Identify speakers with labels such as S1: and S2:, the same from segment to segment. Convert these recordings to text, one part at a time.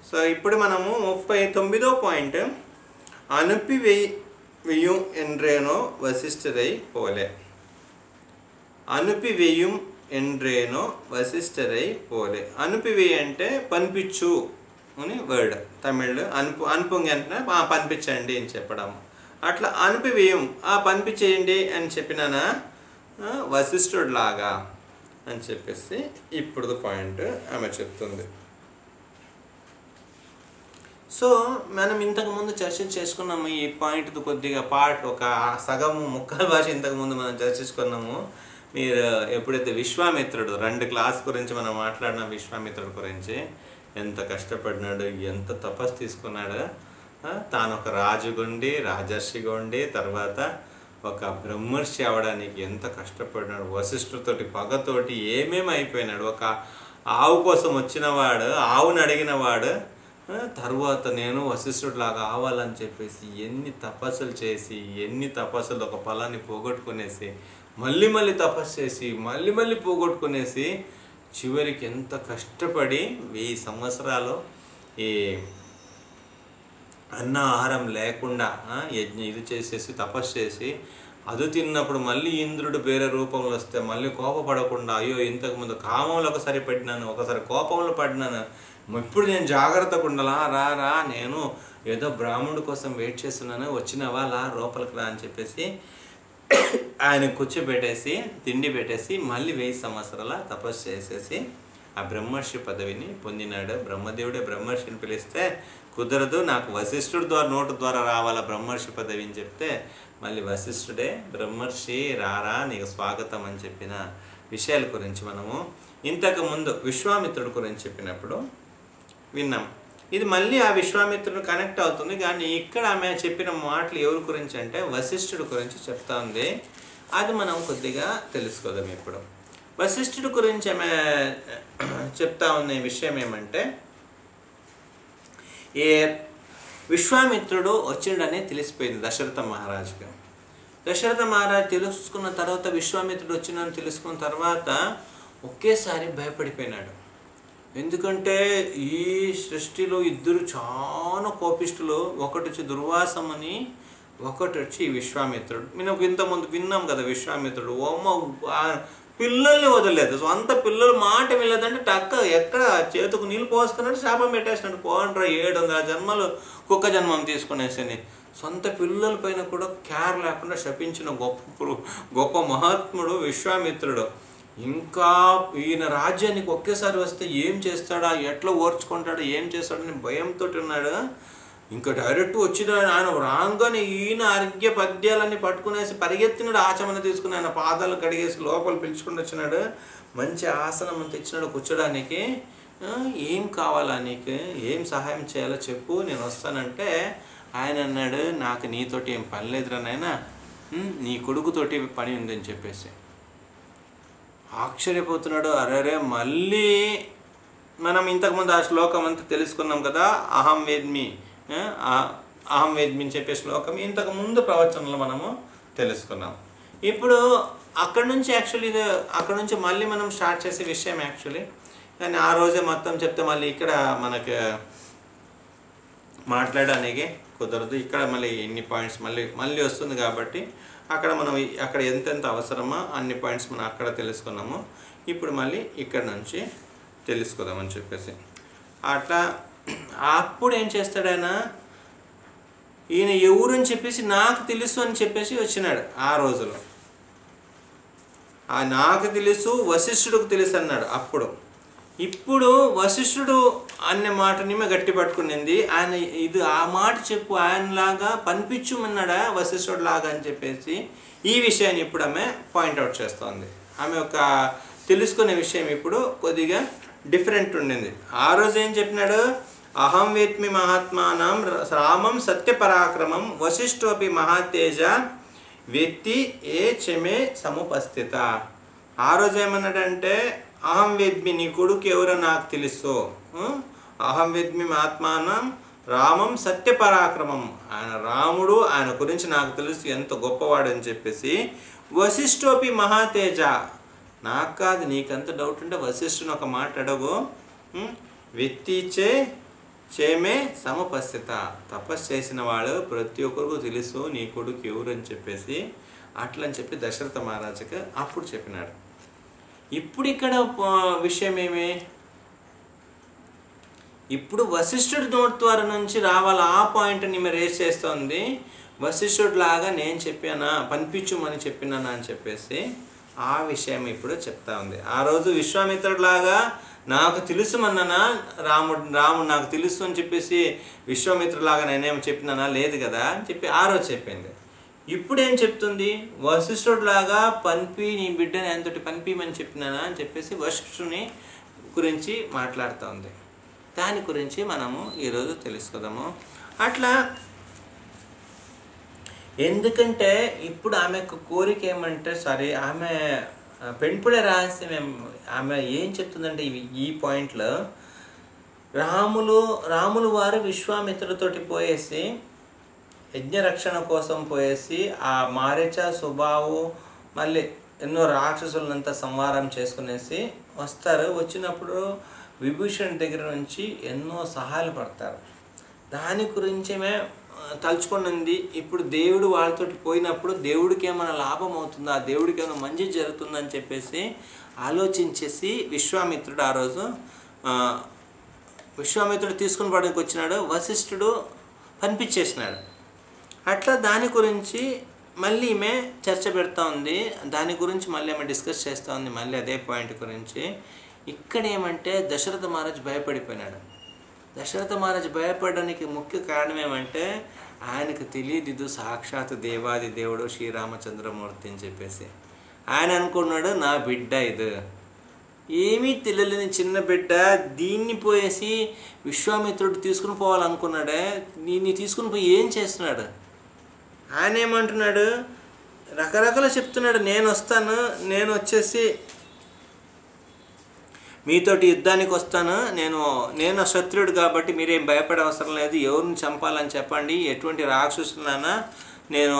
S1: So ఇప్పుడు మనము ముప్పై తొమ్మిదో పాయింట్ అనుపి వెయ్యి వెయ్యం ఎండ్రేనో వశిష్ఠరై పోలే అనుపి వెయ్యం ఎండ్రేనో వశిష్ఠరై పోలే అనుపి వెయ్యి అంటే పనిపించు అని వర్డ్ తమిళ్ అనుపు అనుపుంగి అంటే "ఆ, పనిపించండి అని చెప్పడం అట్లా అనుపి వేయం ఆ పనిపించేయండి అని చెప్పినానా ఆ, వశిష్ఠుడిలాగా అని చెప్పేసి ఇప్పుడు పాయింట్ ఆమె చెప్తుంది సో మనం ఇంతకు ముందు చర్చ చేసుకున్నాము ఈ పాయింట్ కొద్దిగా పార్ట్ ఒక సగము ముక్కల భాష ఇంతకు ముందు మనం చర్చించుకున్నాము మీరు ఎప్పుడైతే విశ్వామిత్రుడు రెండు క్లాస్ గురించి మనం మాట్లాడిన విశ్వామిత్రుడు గురించి ఎంత కష్టపడినాడు ఎంత తపస్సు తీసుకున్నాడు ఆ, తాను ఒక రాజుగుండి రాజర్షిగా ఉండి తర్వాత ఒక బ్రహ్మర్షి అవడానికి ఎంత కష్టపడినాడు వశిష్ఠుతోటి పగతోటి ఏమేమి అయిపోయినాడు ఒక ఆవు కోసం వచ్చినవాడు ఆవుని అడిగినవాడు ఆ, తర్వాత నేను వశిష్ఠుడిలాగా ఆవాలని చెప్పేసి ఎన్ని తపస్సులు చేసి ఎన్ని తపస్సులు ఒక పొలాన్ని పోగొట్టుకునేసి మళ్ళీ మళ్ళీ తపస్సు చేసి మళ్ళీ మళ్ళీ పోగొట్టుకునేసి చివరికి ఎంత కష్టపడి వెయ్యి సంవత్సరాలు ఈ అన్న ఆహారం లేకుండా ఆ, యజ్ఞ ఇది చేసేసి తపస్సు చేసి అది తిన్నప్పుడు మళ్ళీ ఇంద్రుడు వేరే రూపంలో వస్తే మళ్ళీ కోపపడకుండా అయ్యో ఇంతకుముందు కామంలో ఒకసారి పడినాను ఒకసారి కోపంలో పడినాను ఇప్పుడు నేను జాగ్రత్తగా ఉండాలా రా రా నేను ఏదో బ్రాహ్మణుడి కోసం వెయిట్ చేస్తున్నాను వచ్చినవా లా లోపలికి రా అని చెప్పేసి ఆయన కూర్చోబెట్టేసి తిండి పెట్టేసి మళ్ళీ వెయ్యి సంవత్సరాల తపస్సు చేసేసి ఆ బ్రహ్మర్షి పదవిని పొందినాడు బ్రహ్మదేవుడే బ్రహ్మర్షిని పిలిస్తే కుదరదు నాకు వశిష్ఠుడి ద్వారా నోటు ద్వారా రావాలా బ్రహ్మర్షి పదవి అని చెప్తే మళ్ళీ వశిష్ఠుడే బ్రహ్మర్షి రారా నీకు స్వాగతం అని చెప్పిన విషయాల గురించి మనము ఇంతకు ముందు విశ్వామిత్రుడి గురించి చెప్పినప్పుడు విన్నాం ఇది మళ్ళీ ఆ విశ్వామిత్రుడు కనెక్ట్ అవుతుంది కానీ ఇక్కడ ఆమె చెప్పిన మాటలు ఎవరి గురించి అంటే వశిష్ఠుడి గురించి చెప్తా ఉంది అది మనం కొద్దిగా తెలుసుకోదాం ఇప్పుడు వశిష్ఠుడి గురించి ఆమె చెప్తా ఉన్న విషయం ఏమంటే ఏ విశ్వామిత్రుడు వచ్చిండని తెలిసిపోయింది దశరథ మహారాజుకి దశరథ మహారాజు తెలుసుకున్న తర్వాత విశ్వామిత్రుడు వచ్చిందని తెలుసుకున్న తర్వాత ఒకేసారి భయపడిపోయినాడు ఎందుకంటే ఈ సృష్టిలో ఇద్దరు చాలా కోపిష్ఠులు ఒకటి వచ్చి దుర్వాసమని ఒకటి వచ్చి విశ్వామిత్రుడు మేము ఇంతకుముందు విన్నాం కదా విశ్వామిత్రుడు ఓమ్మ ఆ పిల్లల్ని వదలలేదు సొంత పిల్లలు మాట వినలేదంటే టక్క ఎక్కడ చేతుకు నీళ్ళు పోసుకున్నాడు శాపం పెట్టేసినాడు పోండ్రా ఏడు వందల జన్మలు కుక్క జన్మం తీసుకునేసని సొంత పిల్లల పైన కూడా కేర్ లేకుండా శపించిన గొప్ప పురు- గొప్ప మహాత్ముడు విశ్వామిత్రుడు ఇంకా ఈయన రాజ్యానికి ఒకేసారి వస్తే ఏం చేస్తాడా ఎట్లా ఓర్చుకుంటాడా ఏం చేస్తాడని భయంతో ఉన్నాడు ఇంకా డైరెక్ట్ వచ్చిన ఆయన రాగానే ఈయన ఆరోగ్య పద్యాలన్నీ పట్టుకునేసి పరిగెత్తినాడు ఆచమన తీసుకుని ఆయన పాదాలు కడిగేసి లోపల పిలుచుకుని వచ్చినాడు మంచి ఆసనం అంత ఇచ్చినాడు కూర్చోడానికి "ఆ, ఏం కావాలా నీకు ఏం సహాయం చేయాలో చెప్పు నేను వస్తానంటే ఆయన అన్నాడు నాకు నీతోటి ఏం పని లేదురా నాయనా ఉమ్, నీ కొడుకుతోటి పని ఉందని చెప్పేసి ఆశ్చర్యపోతున్నాడు అరే మళ్ళీ మనం ఇంతకుముందు ఆ శ్లోకం అంతా తెలుసుకున్నాం కదా అహం వేద్మి ఆ, ఆ- అహం వేద్మి అని చెప్పే శ్లోకం ఇంతకు ముందు ప్రవచనంలో మనము తెలుసుకున్నాం ఇప్పుడు అక్కడ నుంచి యాక్చువల్లీ ఇది అక్కడ నుంచి మళ్ళీ మనం స్టార్ట్ చేసే విషయం యాక్చువల్లీ కానీ ఆ రోజే మొత్తం చెప్తే మళ్ళీ ఇక్కడ మనకు మాట్లాడడానికి కుదరదు ఇక్కడ మళ్ళీ ఎన్ని పాయింట్స్ మళ్ళీ మళ్ళీ వస్తుంది కాబట్టి అక్కడ మనం ఈ- అక్కడ ఎంతెంత అవసరమో అన్ని పాయింట్స్ మనం అక్కడ తెలుసుకున్నాము ఇప్పుడు మళ్ళీ ఇక్కడ నుంచి తెలుసుకుందామని చెప్పేసి అట్లా అప్పుడు ఏం చేస్తాడు ఆయన ఈయన ఎవరు అని చెప్పేసి నాకు తెలుసు అని చెప్పేసి వచ్చినాడు ఆ రోజులో ఆ నాకు తెలుసు వశిష్ఠుడికి తెలుసు అన్నాడు అప్పుడు ఇప్పుడు వశిష్ఠుడు అనే మాటని మేము గట్టి పట్టుకునింది ఆయన ఇది ఆ మాట చెప్పు ఆయనలాగా పనిపించుమన్నాడా వశిష్ఠుడు లాగా అని చెప్పేసి ఈ విషయాన్ని ఇప్పుడు ఆమె పాయింట్అవుట్ చేస్తోంది ఆమె ఒక తెలుసుకునే విషయం ఇప్పుడు కొద్దిగా డిఫరెంట్ ఉండింది ఆ రోజు ఏం చెప్పినాడు అహం వేత్మి మహాత్మానం రామం సత్యపరాక్రమం వశిష్ఠోపి మహాతేజ వ్యక్తి ఏ చెమే సముపస్థిత ఆ రోజు ఏమన్నాడంటే అహం వేద్మి నీ కొడుకు ఎవరో నాకు తెలుసు ఉం? అహం వేద్మి ఆత్మానం రామం సత్యపరాక్రమం ఆయన రాముడు ఆయన గురించి నాకు తెలుసు ఎంత గొప్పవాడు అని చెప్పేసి వశిష్ఠోపి మహాతేజ నాకు కాదు నీకంత డౌట్ ఉంటే వశిష్ఠుని ఒక మాట అడగు ఉం? వ్యక్తిచే చేమే సమపస్థిత తపస్సు చేసిన వాడు ప్రతి ఒక్కరికి తెలుసు నీ కొడుకు ఎవరు అని చెప్పేసి అట్లా అని చెప్పి దశరథ మహారాజుకి అప్పుడు చెప్పినాడు ఇప్పుడు ఇక్కడ ఆ, విషయం ఏమి ఇప్పుడు వశిష్ఠుడి నోట్ ద్వారా నుంచి రావాలి ఆ పాయింట్ని మీరు రేస్ చేస్తోంది వశిష్ఠుడు లాగా నేను చెప్పానా పంపించుమని చెప్పినానా అని చెప్పేసి ఆ విషయం ఇప్పుడు చెప్తా ఉంది ఆ రోజు విశ్వామిత్రుడు లాగా నాకు తెలుసు అన్ననా రాముడు రాముడు నాకు తెలుసు అని చెప్పేసి విశ్వామిత్రులాగా నేనేం చెప్పినానా లేదు కదా అని చెప్పి ఆ రోజు చెప్పింది ఇప్పుడు ఏం చెప్తుంది వశిష్ఠుడు లాగా పనిపి నీ బిడ్డని ఎంతటి పనిపిమని చెప్పినానా అని చెప్పేసి వశిష్ఠుని గురించి మాట్లాడుతూ ఉంది దాని గురించి మనము ఈరోజు తెలుసుకుందాము అట్లా ఎందుకంటే ఇప్పుడు ఆమెకు కోరిక ఏమంటే సరే ఆమె ఆ, పెంపుడే రహస్యం ఏం ఆమె ఏం చెప్తుందంటే ఇవి ఈ పాయింట్లో రాములు రాములు వారు విశ్వామిత్రుడితోటి పోయేసి యజ్ఞరక్షణ కోసం పోయేసి ఆ మారిచ సుబావు మళ్ళీ ఎన్నో రాక్షసులంతా సంహారం చేసుకునేసి వస్తారు వచ్చినప్పుడు విభూషణ్ దగ్గర నుంచి ఎన్నో సహాయాలు పడతారు దాని గురించేమే ఆ, తలుచుకున్నది ఇప్పుడు దేవుడు వాళ్ళతోటి పోయినప్పుడు దేవుడికి ఏమైనా లాభం అవుతుందా దేవుడికి ఏమైనా మంచి జరుగుతుందని చెప్పేసి ఆలోచించేసి విశ్వామిత్రుడు ఆ రోజు ఆ, విశ్వామిత్రుడు తీసుకుని పడడానికి వచ్చినాడు వశిష్ఠుడు పంపించేసినాడు అట్లా దాని గురించి మళ్ళీ ఈమె చర్చ పెడతా ఉంది దాని గురించి మళ్ళీ ఆమె డిస్కస్ చేస్తూ ఉంది మళ్ళీ అదే పాయింట్ గురించి ఇక్కడ ఏమంటే దశరథ మహారాజ్ భయపడిపోయినాడు దశరథ మహారాజ్ భయపడడానికి ముఖ్య కారణం ఏమంటే ఆయనకు తెలియదు ఇది సాక్షాత్ దేవాది దేవుడు శ్రీరామచంద్రమూర్తి అని చెప్పేసి ఆయన అనుకున్నాడు నా బిడ్డ ఇది ఏమీ తెలియలేని చిన్న బిడ్డ దీన్ని పోయేసి విశ్వామిత్రుడు తీసుకుని పోవాలనుకున్నాడే దీన్ని తీసుకుని పోయి ఏం చేస్తున్నాడు ఆయన ఏమంటున్నాడు రకరకాల చెప్తున్నాడు నేను వస్తాను నేను వచ్చేసి మీతోటి యుద్ధానికి వస్తాను నేను నేను శత్రుడు కాబట్టి మీరేం భయపడే అవసరం లేదు ఎవరిని చంపాలని చెప్పండి ఎటువంటి రాక్షసులైనా నేను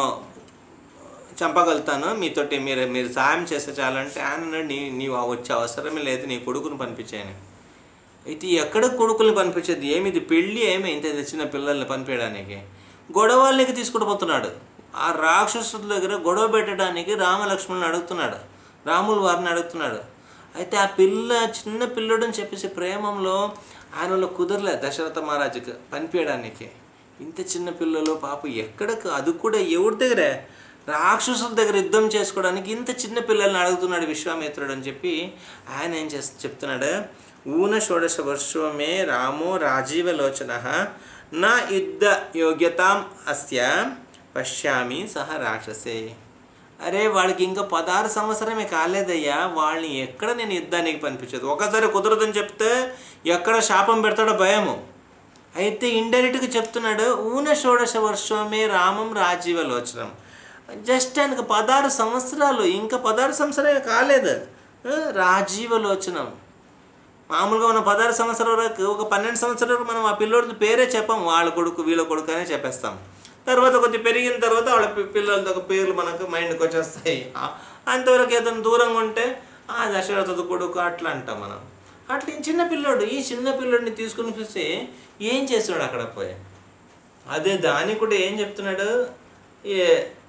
S1: చంపగలుగుతాను మీతోటి మీరు మీరు సాయం చేస్తే చాలంటే ఆయన అన్నాడు, నీ నీవు వచ్చే అవసరమే లేదు నీ కొడుకుని పంపించాను అయితే ఎక్కడ కొడుకుల్ని పంపించేది ఏమిది పెళ్ళి ఏమి ఇంత చిన్న పిల్లల్ని పంపించడానికి గొడవలకి తీసుకుని పోతున్నాడు ఆ రాక్షసుల దగ్గర గొడవ పెట్టడానికి రామలక్ష్మణుని అడుగుతున్నాడు రాములు వారిని అడుగుతున్నాడు అయితే ఆ పిల్ల చిన్న పిల్లడు అని చెప్పేసి ప్రేమంలో ఆయనలో కుదరలే దశరథ మహారాజుకి పనిపించడానికి ఇంత చిన్న పిల్లలు పాప ఎక్కడకు అది కూడా ఎవరి దగ్గరే రాక్షసుల దగ్గర యుద్ధం చేసుకోవడానికి ఇంత చిన్న పిల్లల్ని అడుగుతున్నాడు విశ్వామిత్రుడు అని చెప్పి ఆయన ఏం చేస్త చెప్తున్నాడు ఊన షోడశ వర్షమే రామో రాజీవలోచన నా యుద్ధ యోగ్యతాం అస్య పశ్యామి సహ రాక్షసే అరే వాడికి ఇంకా పదహారు సంవత్సరమే కాలేదయ్యా వాళ్ళని ఎక్కడ నేను యుద్ధానికి పంపించదు ఒకసారి కుదరదని చెప్తే ఎక్కడ శాపం పెడతాడో భయము అయితే ఇండైరెక్ట్గా చెప్తున్నాడు ఊన షోడశ వర్షమే రామం రాజీవలోచనం జస్ట్ ఆయనకు పదహారు సంవత్సరాలు ఇంకా పదహారు సంవత్సరాలు కాలేదు ఆ, రాజీవలోచనం మామూలుగా మనం పదహారు సంవత్సరాల వరకు ఒక పన్నెండు సంవత్సరాల వరకు మనం ఆ పిల్లోడి పేరే చెప్పాం వాళ్ళ కొడుకు వీళ్ళ కొడుకు అనే చెప్పేస్తాం తర్వాత కొద్ది పెరిగిన తర్వాత వాళ్ళ పి- పిల్లలతో ఒక పేర్లు మనకు మైండ్కి వచ్చేస్తాయి ఆ- అంతవరకు ఏదైనా దూరంగా ఉంటే ఆ దశరథ కొడుకు అట్లా అంటాం మనం అట్లా ఈ చిన్న పిల్లోడు ఈ చిన్న పిల్లోడిని తీసుకుని చూస్తే ఏం చేస్తున్నాడు అక్కడ పోయి అదే దాన్ని కూడా ఏం చెప్తున్నాడు ఏ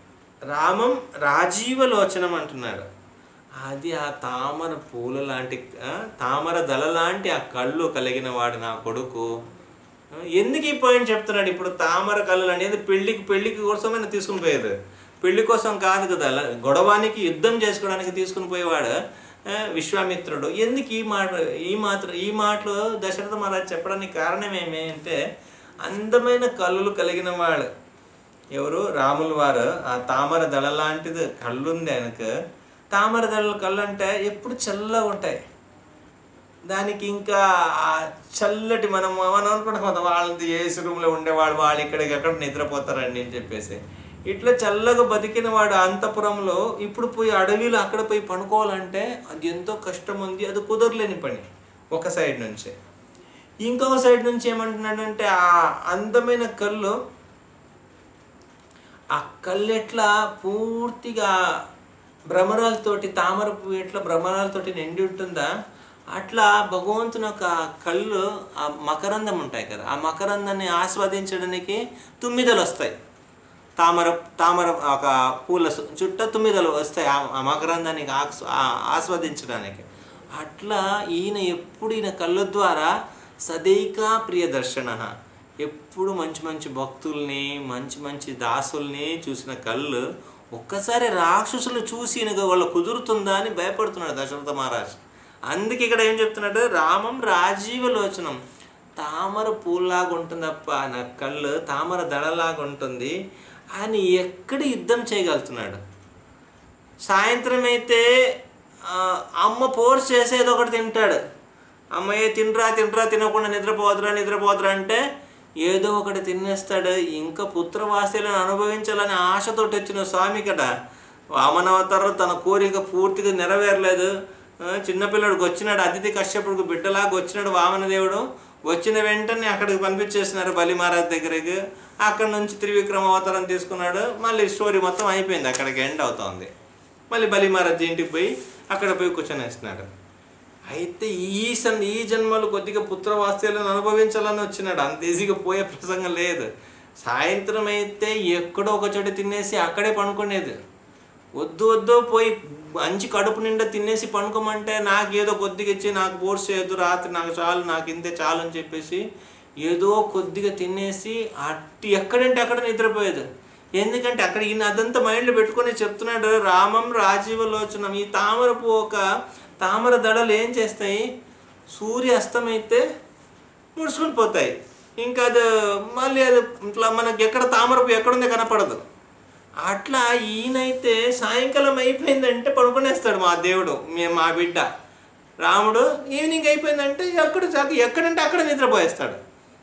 S1: రామం రాజీవలోచనం అంటున్నాడు అది ఆ తామర పూల లాంటి ఆ, తామర దళ లాంటి ఆ కళ్ళు కలిగిన వాడు నా కొడుకు ఆ, ఎందుకు ఈ పాయింట్ చెప్తున్నాడు ఇప్పుడు తామర కళ్ళు అనేది పెళ్లికి పెళ్లికి కోసమైనా తీసుకుని పోయేది పెళ్లి కోసం కాదు కదా అలా గొడవానికి యుద్ధం చేసుకోవడానికి తీసుకుని పోయేవాడు ఆ, విశ్వామిత్రుడు ఎందుకు ఈ మాట ఈ మాత్రం ఈ మాటలు దశరథ మహారాజ్ చెప్పడానికి కారణం ఏమి అంటే అందమైన కళ్ళు కలిగిన వాడు ఎవరు రాముల వారు ఆ తామర దళ లాంటిది కళ్ళు ఉంది ఆయనకు తామర దళ కళ్ళు అంటే ఎప్పుడు చల్లగా ఉంటాయి దానికి ఇంకా ఆ చల్లటి మనం మనం అనుకుంటాం కదా వాళ్ళది ఏసీ రూమ్లో ఉండేవాడు వాళ్ళు ఇక్కడికి ఎక్కడ నిద్రపోతారండి అని చెప్పేసి ఇట్లా చల్లగా బతికిన వాడు అంతపురంలో ఇప్పుడు పోయి అడవిలో అక్కడ పోయి పనుకోవాలంటే అది ఎంతో కష్టం ఉంది అది కుదరలేని పని ఒక సైడ్ నుంచి ఇంకొక సైడ్ నుంచి ఏమంటున్నాడంటే ఆ అందమైన కళ్ళు ఆ కళ్ళు ఎట్లా పూర్తిగా భ్రమరాలతోటి తామర పువ్వు ఎట్లా భ్రమరాలతోటి నిండి ఉంటుందా అట్లా భగవంతుని యొక్క కళ్ళు ఆ మకరందం ఉంటాయి కదా ఆ మకరందాన్ని ఆస్వాదించడానికి తుమ్మిదలు వస్తాయి తామర తామర ఒక పూల సు- చుట్ట తుమ్మిదలు వస్తాయి ఆ- ఆ మకరందాన్ని ఆస్- ఆ- ఆస్వాదించడానికి అట్లా ఈయన ఎప్పుడు ఈయన కళ్ళ ద్వారా సదైకా ప్రియదర్శన ఎప్పుడు మంచి మంచి భక్తుల్ని మంచి మంచి దాసుల్ని చూసిన కళ్ళు ఒక్కసారి రాక్షసులు చూసి ఈయనకు వాళ్ళ కుదురుతుందా అని భయపడుతున్నాడు దశరథ మహారాజ్ అందుకే ఇక్కడ ఏం చెప్తున్నాడు రామం రాజీవ లోచనం తామర పూల్లాగా ఉంటుందప్ప నా కళ్ళు తామర దళలాగా ఉంటుంది ఆయన ఎక్కడ యుద్ధం చేయగలుగుతున్నాడు సాయంత్రం అయితే ఆ, అమ్మ ఫోర్స్ చేసేది ఒకటి తింటాడు అమ్మయ్య తినరా తినరా తినకుండా నిద్రపోదురా నిద్రపోదురా అంటే ఏదో ఒకటి తినేస్తాడు ఇంకా పుత్రవాస్యలను అనుభవించాలని ఆశతోటి వచ్చిన స్వామి కట వామనవతారం తన కోరిక పూర్తిగా నెరవేరలేదు ఆ, చిన్నపిల్లడికి వచ్చినాడు అతిథి కశ్యపుడికి బిడ్డలాగా వచ్చినాడు వామనదేవుడు వచ్చిన వెంటనే అక్కడికి పంపించేసినారు బలి మహారాజ్ దగ్గరికి అక్కడ నుంచి త్రివిక్రమ అవతారం తీసుకున్నాడు మళ్ళీ స్టోరీ మొత్తం అయిపోయింది అక్కడికి ఎండ్ అవుతోంది మళ్ళీ బలి మహారాజ్ ఇంటికి పోయి అక్కడ పోయి కూర్చొనేస్తున్నాడు అయితే ఈ సన్ ఈ జన్మలు కొద్దిగా పుత్రవాస్యాలను అనుభవించాలని వచ్చినాడు అంత ఈజీగా పోయే ప్రసంగం లేదు సాయంత్రం అయితే ఎక్కడో ఒక చోట తినేసి అక్కడే పనుకునేది వద్దు వద్దు పోయి మంచి కడుపు నిండా తినేసి పనుకోమంటే నాకు ఏదో కొద్దిగా ఇచ్చి నాకు బోర్స్ చేయొద్దు రాత్రి నాకు చాలు నాకు ఇంతే చాలు అని చెప్పేసి ఏదో కొద్దిగా తినేసి అట్టి ఎక్కడంటే అక్కడ నిద్రపోయేది ఎందుకంటే అక్కడ ఈయన అదంతా మైండ్లో పెట్టుకొని చెప్తున్నాడు రామం రాజీవలోచనం ఈ తామర ఒక తామర దడలు ఏం చేస్తాయి సూర్య అస్తమైతే ముడుచుకొని పోతాయి ఇంకా అది మళ్ళీ అది ఇట్లా మనకి ఎక్కడ తామరపు ఎక్కడుందో కనపడదు అట్లా ఈయనైతే సాయంకాలం అయిపోయిందంటే పడుకునేస్తాడు మా దేవుడు మే- మా బిడ్డ రాముడు ఈవినింగ్ అయిపోయిందంటే ఎక్కడ చాకు ఎక్కడంటే అక్కడ నిద్రపోయేస్తాడు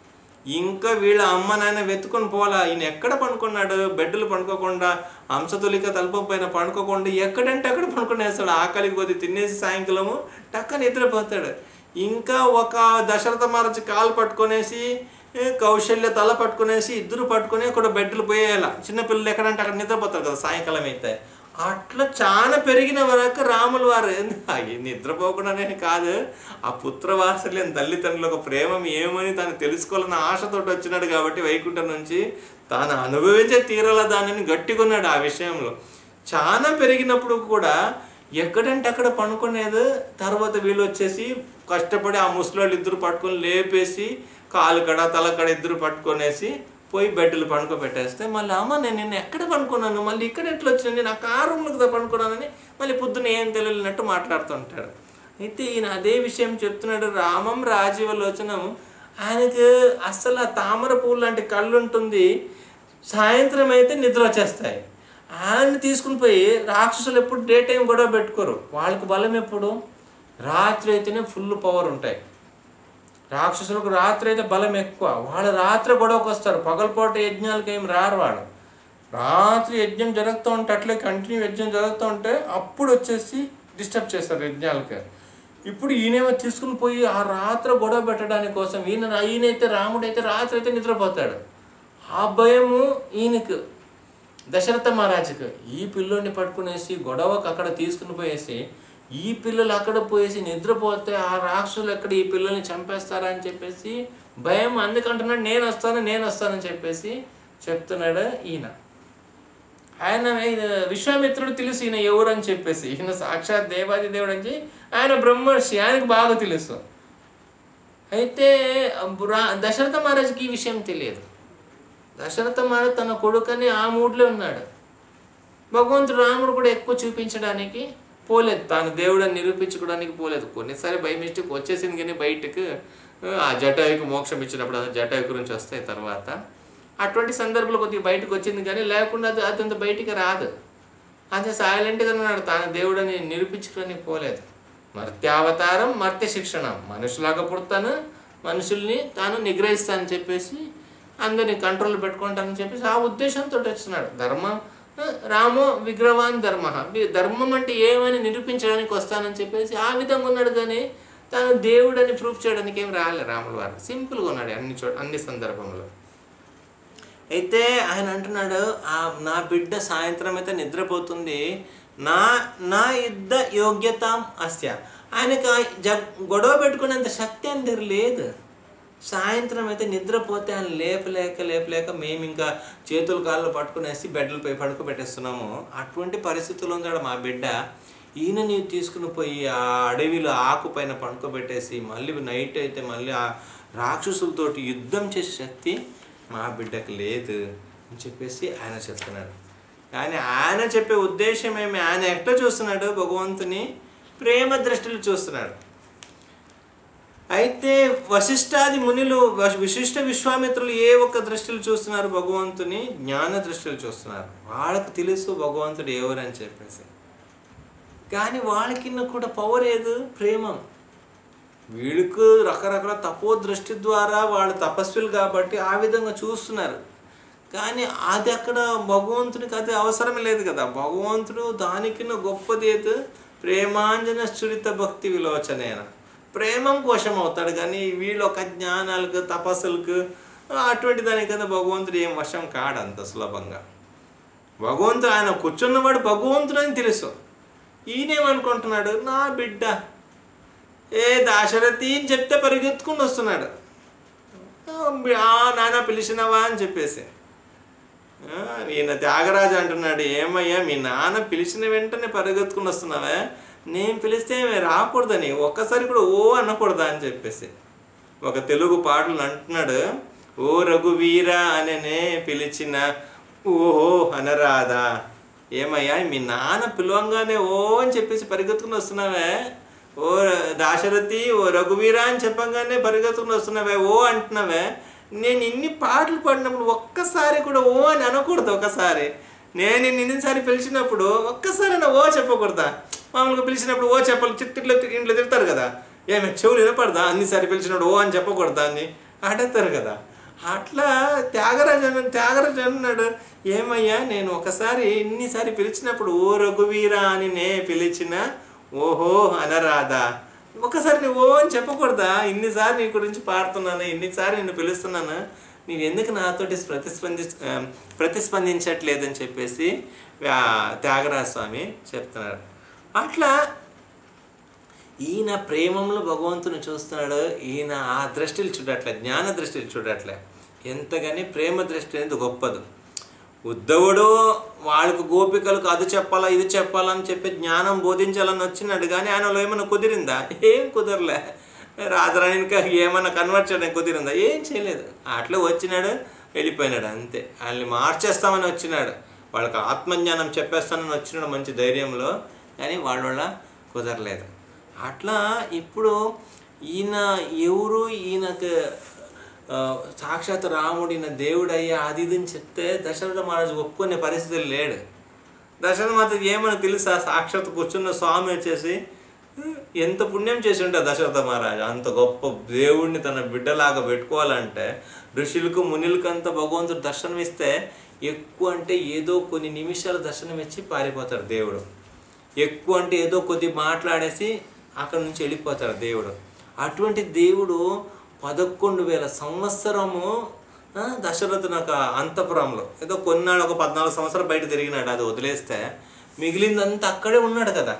S1: ఇంకా వీళ్ళ అమ్మ నాయన వెతుకొని పోలా ఈయన ఎక్కడ పనుకున్నాడు బెడ్లు పనుకోకుండా అంశతులిక తలుపు పైన పనుకోకుండా ఎక్కడంటే అక్కడ పనుకునేస్తాడు ఆకలికి కొద్ది తినేసి సాయంకాలము టక్క నిద్రపోతాడు ఇంకా ఒక దశరథ మహారాజు కాలు పట్టుకొనేసి ఏ, కౌశల్య తల పట్టుకునేసి ఇద్దరు పట్టుకొని అక్కడ బెడ్లు పోయేలా చిన్నపిల్లలు ఎక్కడంటే అక్కడ నిద్రపోతారు కదా సాయంకాలం అయితే అట్లా చాలా పెరిగిన వరకు రాములు వారు అయ్యి నిద్రపోకుండానే కాదు ఆ పుత్రవాత్సల్యం తల్లిదండ్రుల ఒక ప్రేమం ఏమని తాను తెలుసుకోవాలన్న ఆశతోటి వచ్చినాడు కాబట్టి వైకుంఠం నుంచి తాను అనుభవించే తీరాల దానిని గట్టికున్నాడు ఆ విషయంలో చాలా పెరిగినప్పుడు కూడా ఎక్కడంటే అక్కడ పనుకునేది తర్వాత వీళ్ళు వచ్చేసి కష్టపడి ఆ ముసలోళ్ళు ఇద్దరు పట్టుకొని లేపేసి కాలు కడ తల కడ ఇద్దరు పట్టుకొనేసి పోయి బెడ్లు పడుకోబెట్టేస్తే మళ్ళీ అమ్మ నేను నిన్న ఎక్కడ పనుకున్నాను మళ్ళీ ఇక్కడ ఎట్లా వచ్చింది నేను ఆ కారు రూమ్లో కదా పనుకున్నానని మళ్ళీ పొద్దున ఏం తెలియనట్టు మాట్లాడుతుంటాడు అయితే ఈయన అదే విషయం చెప్తున్నాడు రామం రాజీవలోచనం ఆయనకు అస్సలు ఆ తామర పువ్వు లాంటి కళ్ళు ఉంటుంది సాయంత్రం అయితే నిద్ర వచ్చేస్తాయి ఆయన్ని తీసుకుని పోయి రాక్షసులు ఎప్పుడు డే టైం గొడవ పెట్టుకోరు వాళ్ళకి బలం ఎప్పుడు రాత్రి అయితేనే ఫుల్ పవర్ ఉంటాయి రాక్షసులకు రాత్రి అయితే బలం ఎక్కువ వాళ్ళు రాత్రి గొడవకు వస్తారు పగలపూట యజ్ఞాలకి ఏం రారు వాళ్ళు రాత్రి యజ్ఞం జరుగుతూ ఉంటే అట్లే కంటిన్యూ యజ్ఞం జరుగుతూ ఉంటే అప్పుడు వచ్చేసి డిస్టర్బ్ చేస్తారు యజ్ఞాలకి ఇప్పుడు ఈయనేమో తీసుకుని పోయి ఆ రాత్రి గొడవ పెట్టడానికి కోసం ఈయన ఈయనైతే రాముడైతే రాత్రి అయితే నిద్రపోతాడు ఆ భయము ఈయనకు దశరథ మహారాజుకు ఈ పిల్లోని పట్టుకునేసి గొడవకు అక్కడ తీసుకుని పోయేసి ఈ పిల్లలు అక్కడ పోయేసి నిద్రపోతే ఆ రాక్షసులు ఎక్కడ ఈ పిల్లల్ని చంపేస్తారా అని చెప్పేసి భయం అందుకంటున్నాడు నేను వస్తాను నేను వస్తానని చెప్పేసి చెప్తున్నాడు ఈయన ఆయన ఈయన విశ్వామిత్రుడు తెలుసు ఈయన ఎవరు అని చెప్పేసి ఈయన సాక్షాత్ దేవాది దేవుడు అని చెప్పి ఆయన బ్రహ్మర్షి ఆయనకు బాగా తెలుసు అయితే రా- దశరథ మహారాజుకి ఈ విషయం తెలియదు దశరథ మహారాజు తన కొడుకని ఆ మూడ్లో ఉన్నాడు భగవంతుడు రాముడు కూడా ఎక్కువ చూపించడానికి పోలేదు తాను దేవుడని నిరూపించుకోవడానికి పోలేదు కొన్నిసారి బై మిస్టేక్ వచ్చేసింది కానీ బయటకు ఆ జటాయుకు మోక్షం ఇచ్చినప్పుడు ఆ జటాయు గురించి వస్తాయి తర్వాత అటువంటి సందర్భంలో కొద్దిగా బయటకు వచ్చింది కానీ లేకుండా అది అదంత బయటికి రాదు అంతే సైలెంట్గా ఉన్నాడు తాను దేవుడని నిరూపించుకోవడానికి పోలేదు మర్త్యావతారం మర్త్య శిక్షణ మనుషులాగా పుడతాను మనుషుల్ని తాను నిగ్రహిస్తానని చెప్పేసి అందరిని కంట్రోల్ పెట్టుకుంటానని చెప్పేసి ఆ ఉద్దేశంతో వచ్చినాడు ధర్మం ఆ, రామో విగ్రవాన్ ధర్మ వి- ధర్మం అంటే ఏమని నిరూపించడానికి వస్తానని చెప్పేసి ఆ విధంగా ఉన్నాడు కానీ తాను దేవుడని ప్రూఫ్ చేయడానికి ఏం రాలే రాముల వారు సింపుల్గా ఉన్నాడు అన్ని చోట అన్ని సందర్భంలో అయితే ఆయన అంటున్నాడు ఆ నా బిడ్డ సాయంత్రం అయితే నిద్రపోతుంది నా నా యుద్ధ యోగ్యత అస్య ఆయనకు ఆ జ గొడవ పెట్టుకునేంత శక్తి ఆయన దగ్గర లేదు సాయంత్రం అయితే నిద్రపోతే ఆయన లేపలేక లేపలేక మేము ఇంకా చేతులు కాళ్ళు పట్టుకునేసి బెడ్లపై పడుకోబెట్టేస్తున్నాము అటువంటి పరిస్థితుల్లో ఉన్నాడు మా బిడ్డ ఈయన నీవు తీసుకుని పోయి ఆ అడవిలో ఆకు పైన పడుకోబెట్టేసి మళ్ళీ నైట్ అయితే మళ్ళీ ఆ రాక్షసులతోటి యుద్ధం చేసే శక్తి మా బిడ్డకు లేదు అని చెప్పేసి ఆయన చెప్తున్నాడు కానీ ఆయన చెప్పే ఉద్దేశం ఏమి ఆయన ఎట్లా చూస్తున్నాడు భగవంతుని ప్రేమ దృష్టిలో చూస్తున్నాడు అయితే వశిష్ఠాది మునులు వశ- విశిష్ట విశ్వామిత్రులు ఏ ఒక్క దృష్టిలో చూస్తున్నారు భగవంతుని జ్ఞాన దృష్టిలో చూస్తున్నారు వాళ్ళకు తెలుసు భగవంతుడు ఎవరని చెప్పేసి కానీ వాళ్ళకి కూడా పవర్ ఏదు ప్రేమం వీళ్ళకు రకరకాల తపో దృష్టి ద్వారా వాళ్ళు తపస్సులు కాబట్టి ఆ విధంగా చూస్తున్నారు కానీ అది అక్కడ భగవంతునికి అది అవసరం లేదు కదా భగవంతుడు దానికి గొప్పది ఏది ప్రేమాంజన చురిత భక్తి విలోచనేన ప్రేమం కోసం అవుతాడు కానీ వీళ్ళు ఒక జ్ఞానాలకు తపస్సులకు అటువంటి దానికి కదా భగవంతుడు ఏం వశం కాడు అంత సులభంగా భగవంతుడు ఆయన కూర్చున్నవాడు భగవంతుడు అని తెలుసు ఈయనేమనుకుంటున్నాడు నా బిడ్డ ఏ దాశరథి అని చెప్తే పరిగెత్తుకుని వస్తున్నాడు ఆ నాన్న పిలిచినవా అని చెప్పేసి ఆ, ఈయన త్యాగరాజు అంటున్నాడు ఏమయ్యా మీ నాన్న పిలిచిన వెంటనే పరిగెత్తుకుని వస్తున్నావా నేను పిలిస్తే ఏమీ రాకూడదని ఒక్కసారి కూడా ఓ అనకూడదా అని చెప్పేసి ఒక తెలుగు పాటలు అంటున్నాడు ఓ రఘువీర అననే పిలిచిన ఓహో అనరాదా ఏమయ్యా మీ నాన్న పిలవంగానే ఓ అని చెప్పేసి పరిగెత్తుకుని వస్తున్నావే ఓ దాశరథి ఓ రఘువీర అని చెప్పంగానే పరిగెత్తుకుని వస్తున్నావే ఓ అంటున్నావే నేను ఇన్ని పాటలు పాడినప్పుడు ఒక్కసారి కూడా ఓ అని అనకూడదు ఒకసారి నేను నిన్ను ఇన్నిసారి పిలిచినప్పుడు ఒక్కసారి నా ఓ చెప్పకూడదా మామూలుగా పిలిచినప్పుడు ఓ చెప్పాలి చిట్టిట్లో ఇంట్లో తిడతారు కదా ఏమి చెవులు వినపడదా అన్నిసారి పిలిచినప్పుడు ఓ అని చెప్పకూడదా అని అడుగుతారు కదా అట్లా త్యాగరాజు అన్న త్యాగరాజు అన్నాడు ఏమయ్యా నేను ఒకసారి ఇన్నిసారి పిలిచినప్పుడు ఓ రఘువీరా అని నే పిలిచిన ఓహో అనరాదా ఒకసారి నువ్వు ఓ అని చెప్పకూడదా ఇన్నిసార్లు నీ గురించి పాడుతున్నాను ఇన్నిసార్లు నిన్ను పిలుస్తున్నాను నీవు ఎందుకు నాతోటి ప్రతిస్పంది ఆ, ప్రతిస్పందించట్లేదని చెప్పేసి ఆ, త్యాగరాజ స్వామి చెప్తున్నాడు అట్లా ఈయన ప్రేమంలో భగవంతుని చూస్తున్నాడు ఈయన ఆ దృష్టిలు చూడట్లే జ్ఞాన దృష్టిలు చూడట్లే ఎంతగాని ప్రేమ దృష్టి అనేది గొప్పదు ఉద్ధవుడు వాళ్ళకు గోపికలకు అది చెప్పాలా ఇది చెప్పాలని చెప్పి జ్ఞానం బోధించాలని వచ్చినాడు కానీ ఆయనలో ఏమైనా కుదిరిందా ఏం కుదరలే రాజరాణికి ఏమైనా కన్వర్ట్ చేయడానికి కుదిరిందా ఏం చేయలేదు అట్లా వచ్చినాడు వెళ్ళిపోయినాడు అంతే వాళ్ళని మార్చేస్తామని వచ్చినాడు వాళ్ళకి ఆత్మజ్ఞానం చెప్పేస్తానని వచ్చినాడు మంచి ధైర్యంలో కానీ వాళ్ళ వల్ల కుదరలేదు అట్లా ఇప్పుడు ఈయన ఎవరు ఈయనకు ఆ, సాక్షాత్ రాముడు ఈయన దేవుడు అయ్యా అది ఇది అని చెప్తే దశరథ మహారాజు ఒప్పుకునే పరిస్థితి లేడు దశరథ మాత ఏమని తెలుసా సాక్షాత్ కూర్చున్న స్వామి వచ్చేసి ఎంత పుణ్యం చేసి ఉంటా దశరథ మహారాజు అంత గొప్ప దేవుడిని తన బిడ్డలాగా పెట్టుకోవాలంటే ఋషులకు మునులకు అంత భగవంతుడు దర్శనం ఇస్తే ఎక్కువ అంటే ఏదో కొన్ని నిమిషాలు దర్శనం ఇచ్చి పారిపోతాడు దేవుడు ఎక్కువ అంటే ఏదో కొద్ది మాట్లాడేసి అక్కడ నుంచి వెళ్ళిపోతాడు దేవుడు అటువంటి దేవుడు పదకొండు వేల సంవత్సరము ఆ, దశరథుని ఒక అంతపురంలో ఏదో కొన్నాడు ఒక పద్నాలుగు సంవత్సరాలు బయట తిరిగినాడు అది వదిలేస్తే మిగిలిందంతా అక్కడే ఉన్నాడు కదా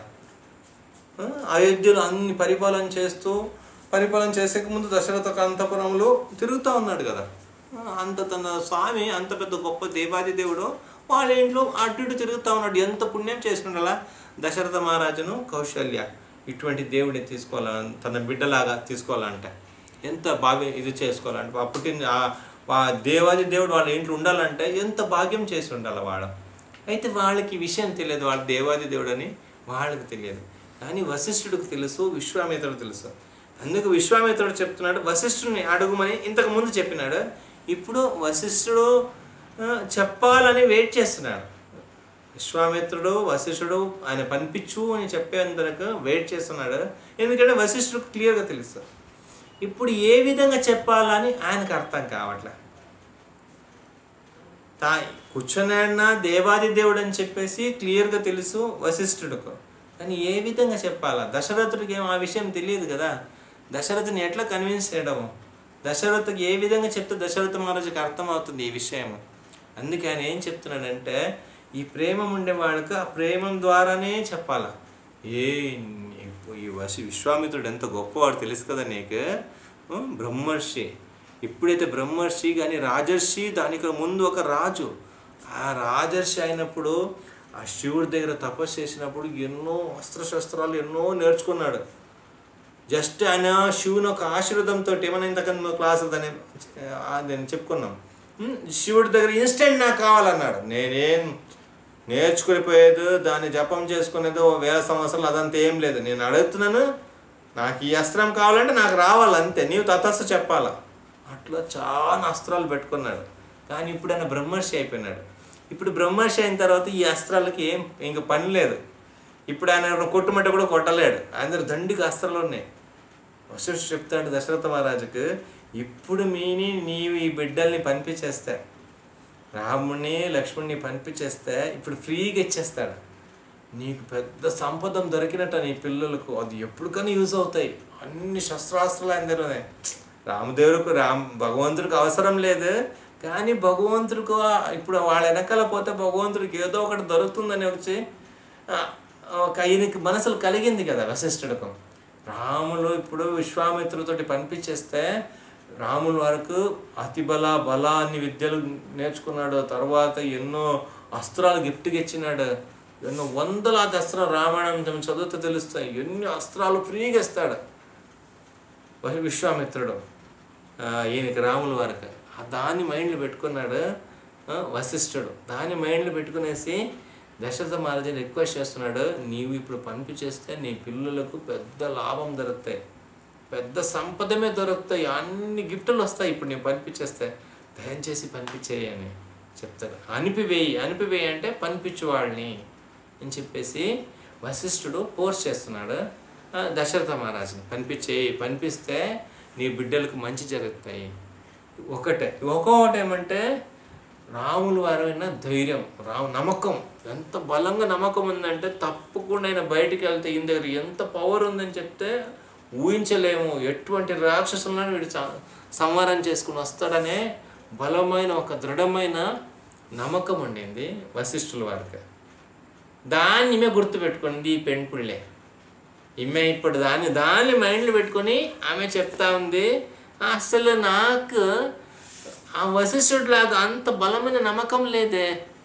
S1: ఆ, అయోధ్యలో అన్ని పరిపాలన చేస్తూ పరిపాలన చేసే ముందు దశరథ ఒక అంతపురంలో తిరుగుతూ ఉన్నాడు కదా ఆ, అంత తన స్వామి అంత పెద్ద గొప్ప దేవాది దేవుడు వాళ్ళ ఇంట్లో అటు ఇటు తిరుగుతూ ఉన్నాడు ఎంత పుణ్యం చేసినాడు దశరథ మహారాజును కౌశల్య ఇటువంటి దేవుడిని తీసుకోవాలని తన బిడ్డలాగా తీసుకోవాలంటే ఎంత భాగ్యం ఇది చేసుకోవాలంటే ఆ పుట్టిన ఆ- ఆ దేవాది దేవుడు వాళ్ళ ఇంట్లో ఉండాలంటే ఎంత భాగ్యం చేసి ఉండాలి వాడు అయితే వాళ్ళకి ఈ విషయం తెలియదు వాళ్ళ దేవాది దేవుడు అని వాళ్ళకి తెలియదు కానీ వశిష్ఠుడికి తెలుసు విశ్వామిత్రుడు తెలుసు అందుకు విశ్వామిత్రుడు చెప్తున్నాడు వశిష్ఠుడిని అడుగుమని ఇంతకు ముందు చెప్పినాడు ఇప్పుడు వశిష్ఠుడు ఆ, చెప్పాలని వెయిట్ చేస్తున్నాడు విశ్వామిత్రుడు వశిష్ఠుడు ఆయన పనిపించు అని చెప్పేందుకు వెయిట్ చేస్తున్నాడు ఎందుకంటే వశిష్ఠుడు క్లియర్గా తెలుసు ఇప్పుడు ఏ విధంగా చెప్పాలని ఆయనకు అర్థం కావట్లే తా కూర్చొని దేవాది దేవుడు అని చెప్పేసి క్లియర్గా తెలుసు వశిష్ఠుడికి కానీ ఏ విధంగా చెప్పాలా దశరథుడికి ఏం ఆ విషయం తెలియదు కదా దశరథుని ఎట్లా కన్విన్స్ చేయడము దశరథుకి ఏ విధంగా చెప్తే దశరథ మహారాజుకి అర్థమవుతుంది ఈ విషయం అందుకే ఆయన ఏం చెప్తున్నాడంటే ఈ ప్రేమ ఉండే వాళ్ళకి ఆ ప్రేమం ద్వారానే చెప్పాలా ఏ ఈ వశి విశ్వామిత్రుడు ఎంత గొప్పవాడు తెలుసు కదా నీకు ఉం? బ్రహ్మర్షి ఎప్పుడైతే బ్రహ్మర్షి కానీ రాజర్షి దానికి ముందు ఒక రాజు ఆ రాజర్షి అయినప్పుడు ఆ శివుడి దగ్గర తపస్సు చేసినప్పుడు ఎన్నో అస్త్రశస్త్రాలు ఎన్నో నేర్చుకున్నాడు జస్ట్ ఆయన శివుని ఒక ఆశీర్వాదంతో ఏమైనా ఇంతక క్లాసులు దాన్ని దాన్ని చెప్పుకున్నాం ఉం? శివుడి దగ్గర ఇన్స్టెంట్ నాకు కావాలన్నాడు నేనేం నేర్చుకునిపోయేది దాన్ని జపం చేసుకునేది ఓ వేల సంవత్సరాలు అదంతా ఏం లేదు నేను అడుగుతున్నాను నాకు ఈ అస్త్రం కావాలంటే నాకు రావాలి అంతే నీవు తతస్సు చెప్పాలా అట్లా చాలా అస్త్రాలు పెట్టుకున్నాడు కానీ ఇప్పుడు ఆయన బ్రహ్మర్షి అయిపోయినాడు ఇప్పుడు బ్రహ్మర్షి అయిన తర్వాత ఈ అస్త్రాలకి ఏం ఇంక పని లేదు ఇప్పుడు ఆయన కొట్టుమంటే కూడా కొట్టలేడు ఆయన దండిగా అస్త్రాలు ఉన్నాయి వశిష్ఠ చెప్తాడు దశరథ మహారాజుకు ఇప్పుడు మీని నీవు ఈ బిడ్డల్ని పంపించేస్తే రాముడిని లక్ష్మణ్ణి పంపించేస్తే ఇప్పుడు ఫ్రీగా ఇచ్చేస్తాడు నీకు పెద్ద సంపదం దొరికినట్ట నీ పిల్లలకు అది ఎప్పటికైనా యూజ్ అవుతాయి అన్ని శస్త్రాస్త్రాలు ఆయన దగ్గర ఉన్నాయి రామదేవుడికి రామ్ భగవంతుడికి అవసరం లేదు కానీ భగవంతుడికి ఆ- ఇప్పుడు వాళ్ళ వెనకాల పోతే భగవంతుడికి ఏదో ఒకటి దొరుకుతుందని వచ్చి ఆ, ఒక ఈయనకి మనసులు కలిగింది కదా వశిష్ఠుడికి రాములు ఇప్పుడు విశ్వామిత్రుతోటి పంపించేస్తే రాముల వరకు అతిబల బల అన్ని విద్యలు నేర్చుకున్నాడు తర్వాత ఎన్నో అస్త్రాలు గిఫ్ట్గా ఇచ్చినాడు ఎన్నో వందలాది అస్త్రాలు రామాయణం చదువుతూ తెలుస్తాయి ఎన్ని అస్త్రాలు ఫ్రీగా ఇస్తాడు వ- విశ్వామిత్రుడు ఆ, ఈయనకి రాముల వారికి ఆ దాన్ని మైండ్లో పెట్టుకున్నాడు ఆ, వశిష్ఠుడు దాన్ని మైండ్లో పెట్టుకునేసి దశరథ మహారాజుని రిక్వెస్ట్ చేస్తున్నాడు నీవు ఇప్పుడు పంపించేస్తే నీ పిల్లలకు పెద్ద లాభం దొరుకుతాయి పెద్ద సంపదమే దొరుకుతాయి అన్ని గిఫ్టులు వస్తాయి ఇప్పుడు నేను పంపించేస్తే దయచేసి పంపించేయి అని చెప్తాడు అనిపివేయి అనిపివేయి అంటే పంపించు వాళ్ళని అని చెప్పేసి వశిష్ఠుడు ఫోర్స్ చేస్తున్నాడు ఆ, దశరథ మహారాజుని పంపించేయి పంపిస్తే నీ బిడ్డలకు మంచి జరుగుతాయి ఒకటే ఒక్కొక్కటి ఏమంటే రాములు వారైన ధైర్యం రాము నమ్మకం ఎంత బలంగా నమ్మకం ఉందంటే తప్పకుండా ఆయన బయటికి వెళ్తే ఈయన దగ్గర ఎంత పవర్ ఉందని చెప్తే ఊహించలేము ఎటువంటి రాక్షసులను వీడు స- సంహారం చేసుకుని వస్తాడనే బలమైన ఒక దృఢమైన నమ్మకం ఉండింది వశిష్ఠుల వారికి దాన్ని ఈమె గుర్తుపెట్టుకుంది ఈ పెంపుళ్ళే ఈమె ఇప్పుడు దాన్ని దాన్ని మైండ్లో పెట్టుకొని ఆమె చెప్తా ఉంది అసలు నాకు ఆ వశిష్ఠుడిలాగా అంత బలమైన నమ్మకం లేదే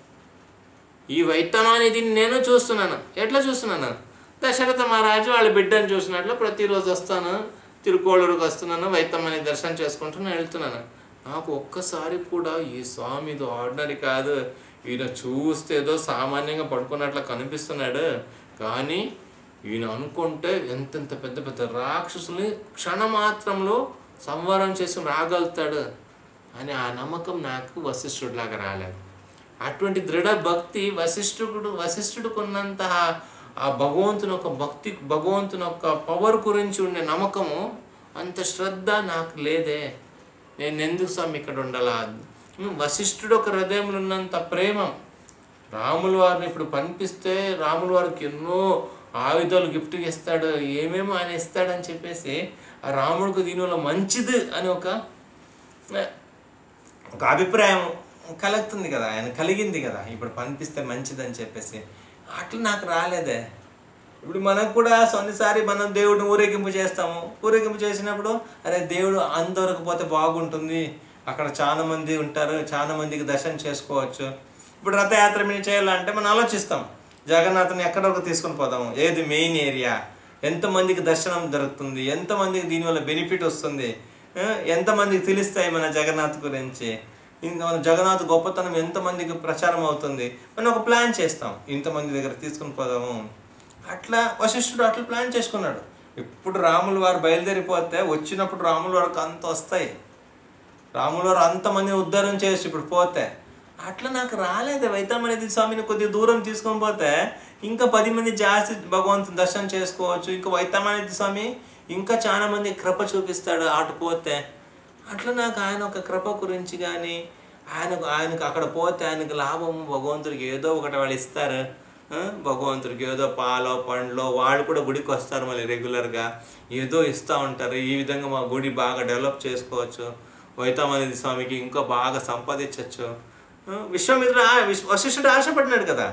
S1: ఈ వైత్తమానిది నేను చూస్తున్నాను ఎట్లా చూస్తున్నాను దశరథ మహారాజు వాళ్ళ బిడ్డను చూసినట్లు ప్రతిరోజు వస్తాను తిరుకోళ్ళూరుకి వస్తున్నాను వైత్తమ్మని దర్శనం చేసుకుంటూ వెళ్తున్నాను నాకు ఒక్కసారి కూడా ఈ స్వామి ఇది ఆర్డినరీ కాదు ఈయన చూస్తే ఏదో సామాన్యంగా పడుకున్నట్లు కనిపిస్తున్నాడు కానీ ఈయన అనుకుంటే ఎంతెంత పెద్ద పెద్ద రాక్షసుల్ని క్షణమాత్రంలో సంహారం చేసి రాగలుగుతాడు అని ఆ నమ్మకం నాకు వశిష్ఠుడిలాగా రాలేదు అటువంటి దృఢ భక్తి వశిష్ఠుడు వశిష్ఠుడికి ఉన్నంత ఆ- ఆ భగవంతుని యొక్క భక్తి భగవంతుని యొక్క పవర్ గురించి ఉండే నమ్మకము అంత శ్రద్ధ నాకు లేదే నేను ఎందుకు స్వామి ఇక్కడ ఉండాలా ఉమ్, వశిష్ఠుడు ఒక హృదయంలో ఉన్నంత ప్రేమ రాముల వారిని ఇప్పుడు పంపిస్తే రాముల వారికి ఎన్నో ఆయుధాలు గిఫ్ట్గా ఇస్తాడు ఏమేమో ఆయన ఇస్తాడని చెప్పేసి ఆ రాముడికి దీనివల్ల మంచిది అని ఒక ఒక అభిప్రాయం కలుగుతుంది కదా ఆయన కలిగింది కదా ఇప్పుడు పంపిస్తే మంచిదని చెప్పేసి అట్లా నాకు రాలేదే ఇప్పుడు మనకు కూడా కొన్నిసారి మనం దేవుడిని ఊరేగింపు చేస్తాము ఊరేగింపు చేసినప్పుడు అరే దేవుడు అంతవరకు పోతే బాగుంటుంది అక్కడ చాలా మంది ఉంటారు చాలా మందికి దర్శనం చేసుకోవచ్చు ఇప్పుడు రథయాత్ర మీద చేయాలంటే మనం ఆలోచిస్తాం జగన్నాథ్ని ఎక్కడ వరకు తీసుకొని పోదాము ఏది మెయిన్ ఏరియా ఎంతమందికి దర్శనం దొరుకుతుంది ఎంతమందికి దీనివల్ల బెనిఫిట్ వస్తుంది ఆ, ఎంతమందికి తెలుస్తాయి మన జగన్నాథ్ గురించి ఇంకా మన జగన్నాథ్ గొప్పతనం ఎంతమందికి ప్రచారం అవుతుంది మనం ఒక ప్లాన్ చేస్తాం ఇంతమంది దగ్గర తీసుకుని పోదాము అట్లా వశిష్ఠుడు అట్లా ప్లాన్ చేసుకున్నాడు ఇప్పుడు రాముల వారు బయలుదేరిపోతే వచ్చినప్పుడు రాముల వారికి అంత వస్తాయి రాముల వారు అంతమంది ఉద్ధారం చేయొచ్చు ఇప్పుడు పోతే అట్లా నాకు రాలేదు వైతమనేది స్వామిని కొద్దిగా దూరం తీసుకొని పోతే ఇంకా పది మంది జాస్తి భగవంతుని దర్శనం చేసుకోవచ్చు ఇంకా వైతమనేది స్వామి ఇంకా చాలా మంది కృప చూపిస్తాడు అటు పోతే అట్లా నాకు ఆయన ఒక కృప గురించి కానీ ఆయనకు ఆయనకు అక్కడ పోతే ఆయనకు లాభము భగవంతుడికి ఏదో ఒకటి వాళ్ళు ఇస్తారు ఆ, భగవంతుడికి ఏదో పాలో పండ్లో వాళ్ళు కూడా గుడికి వస్తారు మళ్ళీ రెగ్యులర్గా ఏదో ఇస్తూ ఉంటారు ఈ విధంగా మా గుడి బాగా డెవలప్ చేసుకోవచ్చు వైతామనేది స్వామికి ఇంకా బాగా సంపాదించవచ్చు విశ్వామిత్రుడు ఆ- విశ్వ- వశిష్ఠుడు ఆశపడినాడు కదా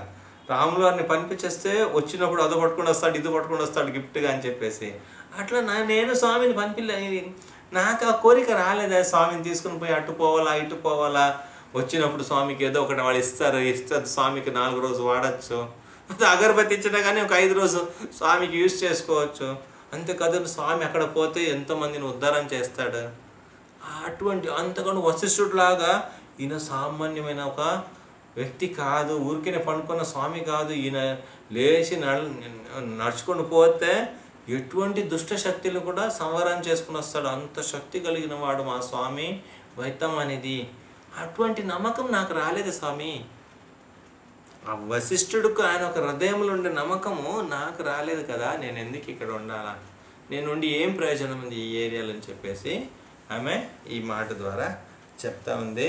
S1: రాములు వారిని పంపించేస్తే వచ్చినప్పుడు అదో పట్టుకొని వస్తాడు ఇది పట్టుకొని వస్తాడు గిఫ్ట్గా అని చెప్పేసి అట్లా నా నేను స్వామిని పంపిలే నాకు ఆ కోరిక రాలేదా స్వామిని తీసుకుని పోయి అటు పోవాలా ఇటు పోవాలా వచ్చినప్పుడు స్వామికి ఏదో ఒకటి వాళ్ళు ఇస్తారు ఇస్తారు స్వామికి నాలుగు రోజు వాడచ్చు అది అగరబత్తి ఇచ్చినా కానీ ఒక ఐదు రోజు స్వామికి యూజ్ చేసుకోవచ్చు అంతేకాదు స్వామి అక్కడ పోతే ఎంతోమందిని ఉద్ధారం చేస్తాడు అటువంటి అంతకన్నా వశిష్ఠుడిలాగా ఈయన సామాన్యమైన ఒక వ్యక్తి కాదు ఊరికే పండుకున్న స్వామి కాదు ఈయన లేచి నడ నడుచుకొని పోతే ఎటువంటి దుష్ట శక్తులు కూడా సంవరం చేసుకుని వస్తాడు అంత శక్తి కలిగిన వాడు మా స్వామి వైతం అనేది అటువంటి నమ్మకం నాకు రాలేదు స్వామి ఆ వశిష్ఠుడికి ఆయన ఒక హృదయంలో ఉండే నమ్మకము నాకు రాలేదు కదా నేను ఎందుకు ఇక్కడ ఉండాలా నేను ఉండి ఏం ప్రయోజనం ఉంది ఈ ఏరియాలో అని చెప్పేసి ఆమె ఈ మాట ద్వారా చెప్తా ఉంది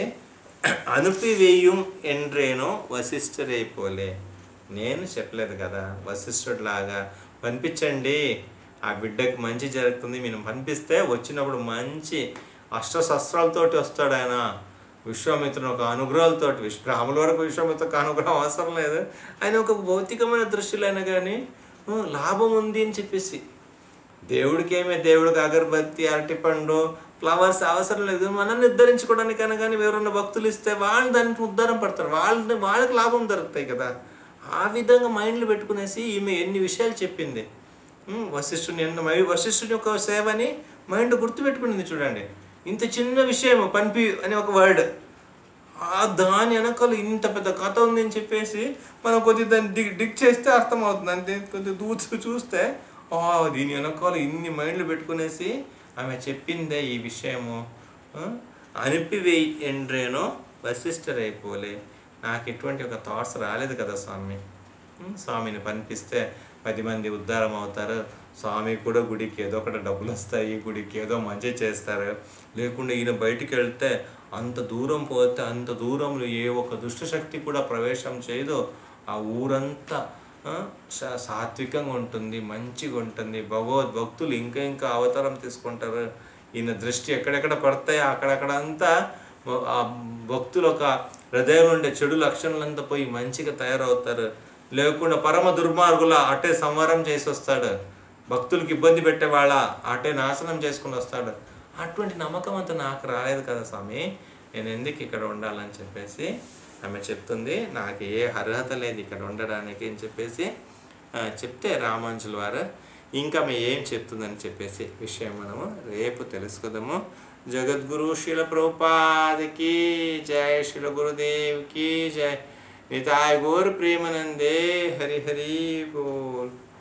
S1: అనుపివేయం ఎండ్రేనో వశిష్ఠరైపోలే నేను చెప్పలేదు కదా వశిష్ఠుడిలాగా పంపించండి ఆ బిడ్డకి మంచి జరుగుతుంది మీరు పంపిస్తే వచ్చినప్పుడు మంచి అష్టశస్త్రాలతోటి వస్తాడు ఆయన విశ్వామిత్రుని ఒక అనుగ్రహాలతోటి విశ్వ రాముల వరకు విశ్వామిత్రకు అనుగ్రహం అవసరం లేదు ఆయన ఒక భౌతికమైన దృష్టిలో అయినా కానీ "ఉ, లాభం ఉంది అని చెప్పేసి దేవుడికి ఏమే దేవుడికి అగరబత్తి అరటిపండు ఫ్లవర్స్ అవసరం లేదు మనల్ని ఉద్ధరించుకోవడానికైనా కానీ ఎవరన్నా భక్తులు ఇస్తే వాళ్ళు దానికి ఉద్ధారం పడతారు వాళ్ళని వాళ్ళకి లాభం దొరుకుతాయి కదా ఆ విధంగా మైండ్లో పెట్టుకునేసి ఈమె ఎన్ని విషయాలు చెప్పింది ఉమ్, వశిష్ఠుని ఎన్న మరి వశిష్ఠుని యొక్క సేవని మైండ్ గుర్తుపెట్టుకునింది చూడండి ఇంత చిన్న విషయం పనిపి అని ఒక వర్డ్ ఆ దాని వెనకాల ఇంత పెద్ద కథ ఉంది అని చెప్పేసి మనం కొద్దిగా దాన్ని డిగ్ డిగ్ చేస్తే అర్థమవుతుంది అంతే కొద్దిగా దూచి చూస్తే ఆ దీని వెనకాల ఇన్ని మైండ్లు పెట్టుకునేసి ఆమె చెప్పిందే ఈ విషయము ఆ, అనిపివేయి ఎండ్రేనో వశిష్ఠరైపోలే నాకు ఎటువంటి ఒక థాట్స్ రాలేదు కదా స్వామి ఉమ్, స్వామిని పంపిస్తే పది మంది ఉద్ధారం అవుతారు స్వామి కూడా గుడికి ఏదో ఒకటి డబ్బులు వస్తాయి గుడికి ఏదో మంచి చేస్తారు లేకుండా ఈయన బయటికి వెళ్తే అంత దూరం పోతే అంత దూరంలో ఏ ఒక్క దుష్టశక్తి కూడా ప్రవేశం చేయదు ఆ ఊరంతా ఆ, సా- సాత్వికంగా ఉంటుంది మంచిగా ఉంటుంది భగవద్భక్తులు ఇంకా ఇంకా అవతారం తీసుకుంటారు ఈయన దృష్టి ఎక్కడెక్కడ పడతాయో అక్కడక్కడ అంతా ఆ భక్తుల ఒక హృదయం ఉండే చెడు లక్షణాలంతా పోయి మంచిగా తయారవుతారు లేకుండా పరమ దుర్మార్గుల అటే సంవరం చేసి వస్తాడు భక్తులకు ఇబ్బంది పెట్టే వాళ్ళ అటే నాశనం చేసుకుని వస్తాడు అటువంటి నమ్మకం అంతా నాకు రాలేదు కదా స్వామి నేను ఎందుకు ఇక్కడ ఉండాలని చెప్పేసి ఆమె చెప్తుంది నాకు ఏ అర్హత లేదు ఇక్కడ ఉండడానికి అని చెప్పేసి ఆ, చెప్తే రామాంజుల వారు ఇంకా ఆమె ఏం చెప్తుందని చెప్పేసి విషయం మనము రేపు తెలుసుకుందాము జగద్గురు శిల ప్రభుపాదికి జయ శిల గురుదేవ్కి జయ నితాయ్ గోర్ ప్రేమనందే హరి హరి బోల్